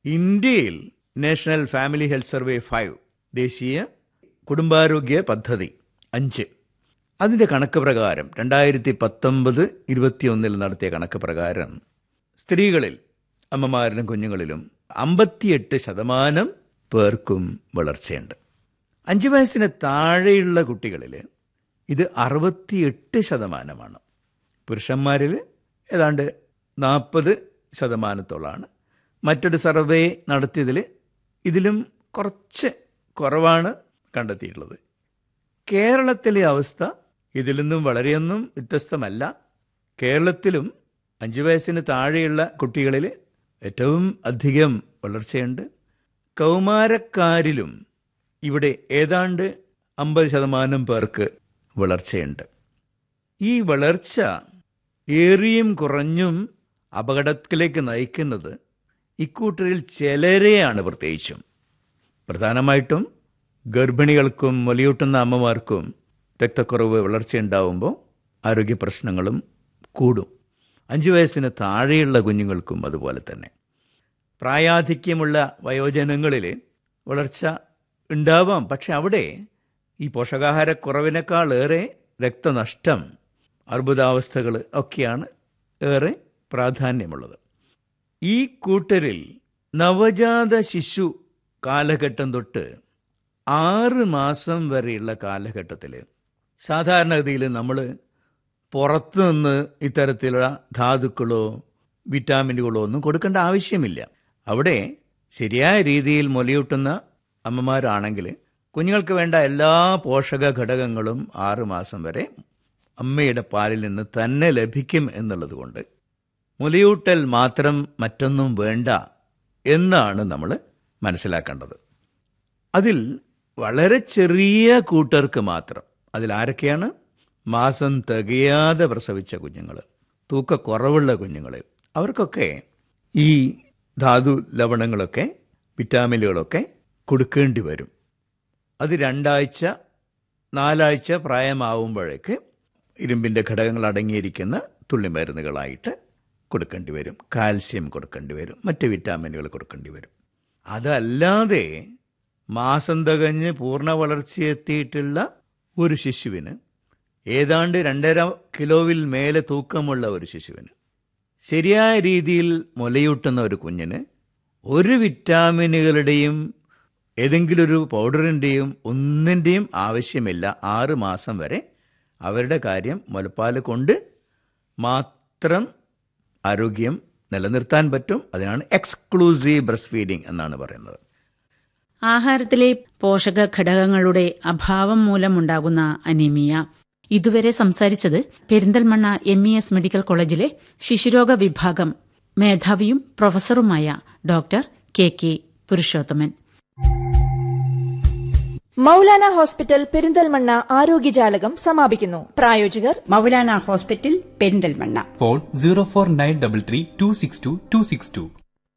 ഇന്ത്യയിൽ national family health survey five ദേശീയ കുടുംബാരോഗ്യ പദ്ധതി അഞ്ച് അതിൻ്റെ കണക്ക് പ്രകാരം രണ്ടായിരത്തി പത്തൊമ്പത് ഇരുപത്തിയൊന്നിൽ നടത്തിയ കണക്ക് പ്രകാരം സ്ത്രീകളിൽ അമ്മമാരിലും കുഞ്ഞുങ്ങളിലും അമ്പത്തിയെട്ട് ശതമാനം പേർക്കും വളർച്ചയുണ്ട് അഞ്ച് വയസ്സിന് താഴെയുള്ള കുട്ടികളിൽ ഇത് അറുപത്തിയെട്ട് ശതമാനമാണ് പുരുഷന്മാരിൽ ഏതാണ്ട് നാൽപ്പത് ശതമാനത്തോളാണ് മറ്റൊരു സർവേ നടത്തിയതിൽ ഇതിലും കുറച്ച് കുറവാണ് കണ്ടെത്തിയിട്ടുള്ളത് കേരളത്തിലെ അവസ്ഥ ഇതിൽ നിന്നും വളരെയൊന്നും വ്യത്യസ്തമല്ല കേരളത്തിലും അഞ്ച് വയസ്സിന് താഴെയുള്ള കുട്ടികളിൽ ഏറ്റവും അധികം വളർച്ചയുണ്ട് കൗമാരക്കാരിലും ഇവിടെ ഏതാണ്ട് അമ്പത് ശതമാനം പേർക്ക് വളർച്ചയുണ്ട് ഈ വളർച്ച ഏറിയും കുറഞ്ഞും അപകടത്തിലേക്ക് നയിക്കുന്നത് ഇക്കൂട്ടരിൽ ചിലരെയാണ് പ്രത്യേകിച്ചും പ്രധാനമായിട്ടും ഗർഭിണികൾക്കും മുലയൂട്ടുന്ന അമ്മമാർക്കും രക്തക്കുറവ് വളർച്ചയുണ്ടാവുമ്പോൾ ആരോഗ്യ പ്രശ്നങ്ങളും കൂടും അഞ്ച് വയസ്സിന് താഴെയുള്ള കുഞ്ഞുങ്ങൾക്കും അതുപോലെ തന്നെ പ്രായാധിക്യമുള്ള വയോജനങ്ങളിൽ വളർച്ച ഉണ്ടാവാം പക്ഷെ അവിടെ ഈ പോഷകാഹാരക്കുറവിനേക്കാളേറെ രക്തനഷ്ടം അർബുദാവസ്ഥകൾ ഒക്കെയാണ് ഏറെ പ്രാധാന്യമുള്ളത് ഈ കൂട്ടരിൽ നവജാത ശിശു കാലഘട്ടം തൊട്ട് ആറ് മാസം വരെയുള്ള കാലഘട്ടത്തിൽ സാധാരണഗതിയിൽ നമ്മൾ പുറത്തു നിന്ന് ഇത്തരത്തിലുള്ള ധാതുക്കളോ വിറ്റാമിനുകളോ ഒന്നും കൊടുക്കേണ്ട ആവശ്യമില്ല അവിടെ ശരിയായ രീതിയിൽ മുലയൂട്ടുന്ന അമ്മമാരാണെങ്കിൽ കുഞ്ഞുങ്ങൾക്ക് വേണ്ട എല്ലാ പോഷക ഘടകങ്ങളും ആറ് മാസം വരെ അമ്മയുടെ പാലിൽ നിന്ന് തന്നെ ലഭിക്കും എന്നുള്ളത് കൊണ്ട് മുലയൂട്ടൽ മാത്രം മറ്റൊന്നും വേണ്ട എന്നാണ് നമ്മൾ മനസ്സിലാക്കേണ്ടത് അതിൽ വളരെ ചെറിയ കൂട്ടർക്ക് മാത്രം അതിൽ ആരൊക്കെയാണ് മാസം തികയാതെ പ്രസവിച്ച കുഞ്ഞുങ്ങൾ തൂക്കക്കുറവുള്ള കുഞ്ഞുങ്ങൾ അവർക്കൊക്കെ ഈ ധാതു ലവണങ്ങളൊക്കെ വിറ്റാമിനുകളൊക്കെ കൊടുക്കേണ്ടി വരും അത് രണ്ടാഴ്ച നാലാഴ്ച പ്രായമാവുമ്പോഴേക്ക് ഇരുമ്പിൻ്റെ ഘടകങ്ങൾ അടങ്ങിയിരിക്കുന്ന തുള്ളിമരുന്നുകളായിട്ട് കൊടുക്കേണ്ടി വരും കാൽസ്യം കൊടുക്കേണ്ടി വരും മറ്റ് വിറ്റാമിനുകൾ കൊടുക്കേണ്ടി വരും അതല്ലാതെ മാസം തികഞ്ഞ് പൂർണ്ണ വളർച്ചയെത്തിയിട്ടുള്ള ഒരു ശിശുവിന് ഏതാണ്ട് രണ്ടര കിലോവിൽ മേലെ തൂക്കമുള്ള ഒരു ശിശുവിന് ശരിയായ രീതിയിൽ മുലയൂട്ടുന്ന ഒരു കുഞ്ഞിന് ഒരു വിറ്റാമിനുകളുടെയും ഏതെങ്കിലും ഒരു പൗഡറിൻ്റെയും ഒന്നിൻ്റെയും ആവശ്യമില്ല ആറ് മാസം വരെ അവരുടെ കാര്യം മുലപ്പാൽ കൊണ്ട് മാത്രം ആരോഗ്യം നിലനിർത്താൻ പറ്റും അതിനാണ് എക്സ്ക്ലൂസീവ് ബ്രസ്റ്റ് ഫീഡിംഗ് എന്നാണ് പറയുന്നത് ആഹാരത്തിലെ പോഷക ഘടകങ്ങളുടെ അഭാവം മൂലമുണ്ടാകുന്ന അനീമിയ ഇതുവരെ സംസാരിച്ചത് Perinthalmanna M E S medical കോളേജിലെ ശിശുരോഗ വിഭാഗം മേധാവിയും പ്രൊഫസറുമായ doctor K K Purushothaman Maulana hospital Perinthalmanna ആരോഗ്യജാലകം സമാപിക്കുന്നു പ്രായോജകർ Maulana hospital Perinthalmanna phone zero four nine double three two six two two six two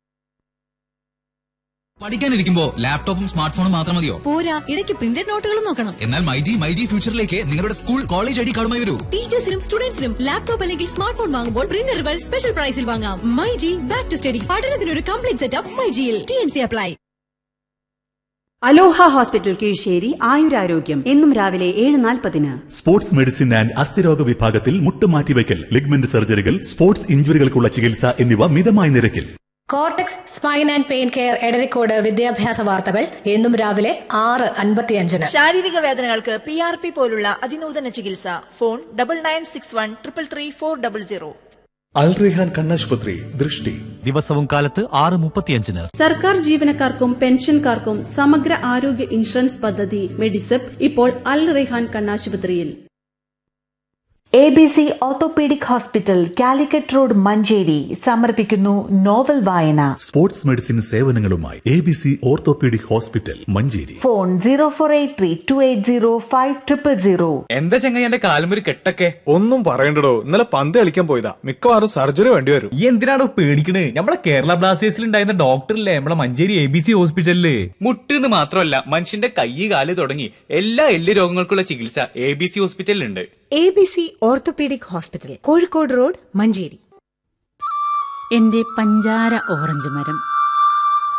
പഠിക്കാനിരിക്കുമ്പോ ലാപ്ടോപ്പും സ്മാർട്ട് ഫോണും മാത്രം മതിയോ പോരാ ഇടയ്ക്ക് പ്രിന്റഡ് നോട്ടുകളും നോക്കണം എന്നാൽ മൈജി മൈജി ഫ്യൂച്ചറിലേക്ക് നിങ്ങളുടെ സ്കൂൾ കോളേജ് ഐ ഡി കാർഡുമായി വരൂ ടീച്ചേഴ്സിനും സ്റ്റുഡൻസിനും ലാപ്ടോപ്പ് അല്ലെങ്കിൽ സ്മാർട്ട് ഫോൺ വാങ്ങുമ്പോൾ പ്രിന്ററുകൾ സ്പെഷ്യൽ പ്രൈസിൽ വാങ്ങാം myG back to study പഠനത്തിനൊരു കംപ്ലീറ്റ് സെറ്റപ്പ് മൈ ജിയിൽ T N C apply Aloha hospital Keezhissery ആയുരാരോഗ്യം എന്നും രാവിലെ ഏഴ് നാൽപ്പതിന് സ്പോർട്സ് മെഡിസിൻ ആൻഡ് അസ്ഥിരോഗ വിഭാഗത്തിൽ മുട്ടുമാറ്റിവയ്ക്കൽ ലിഗ്മെന്റ് സർജറികൾ സ്പോർട്സ് ഇഞ്ചുറികൾക്കുള്ള ചികിത്സ എന്നിവ മിതമായ നിരക്കിൽ cortex spine and pain care Edarikode വിദ്യാഭ്യാസ വാർത്തകൾ എന്നും രാവിലെ ആറ് അൻപത്തിയഞ്ചിന് ശാരീരിക വേദനകൾക്ക് പി ആർ പി പോലുള്ള അതിനൂതന ചികിത്സ phone double nine six one triple three four double zero Al Rehan കണ്ണാശുപത്രി ദൃഷ്ടി ദിവസവും കാലത്ത് ആറ് മുപ്പത്തിയഞ്ചിന് സർക്കാർ ജീവനക്കാർക്കും പെൻഷൻകാർക്കും സമഗ്ര ആരോഗ്യ ഇൻഷുറൻസ് പദ്ധതി മെഡിസെപ്പ് ഇപ്പോൾ അൽ റെഹാൻ കണ്ണാശുപത്രിയിൽ A B C orthopaedic hospital Calicut road Manjeri സമർപ്പിക്കുന്നു നോവൽ വായന സ്പോർട്സ് മെഡിസിൻ സേവനങ്ങളുമായി A B C orthopaedic hospital Manjeri phone zero four eight three two eight zero five triple zero എന്താ ചെങ്ങ എന്റെ കാലുമൊരു കെട്ടൊക്കെ ഒന്നും പറയണ്ടടോ ഇന്നലെ പന്ത് കളിക്കാൻ പോയതാ മിക്കവാറും സർജറി വേണ്ടി വരും ഈ എന്തിനാണോ പേടിക്കണേ നമ്മളെ കേരള ബ്ലാസ്റ്റേഴ്സിൽ ഉണ്ടായിരുന്ന ഡോക്ടറില്ലേ നമ്മളെ മഞ്ചേരി എ ബി സി ഹോസ്പിറ്റലില് മുട്ടെന്ന് മാത്രമല്ല മനുഷ്യന്റെ കൈ കാല് തുടങ്ങി എല്ലാ എല്ല് രോഗങ്ങൾക്കുള്ള ചികിത്സ എ ബി സി ഹോസ്പിറ്റലിലുണ്ട് A B C orthopaedic hospital Kozhikode road Manjeri എന്റെ പഞ്ചാര ഓറഞ്ച് മരം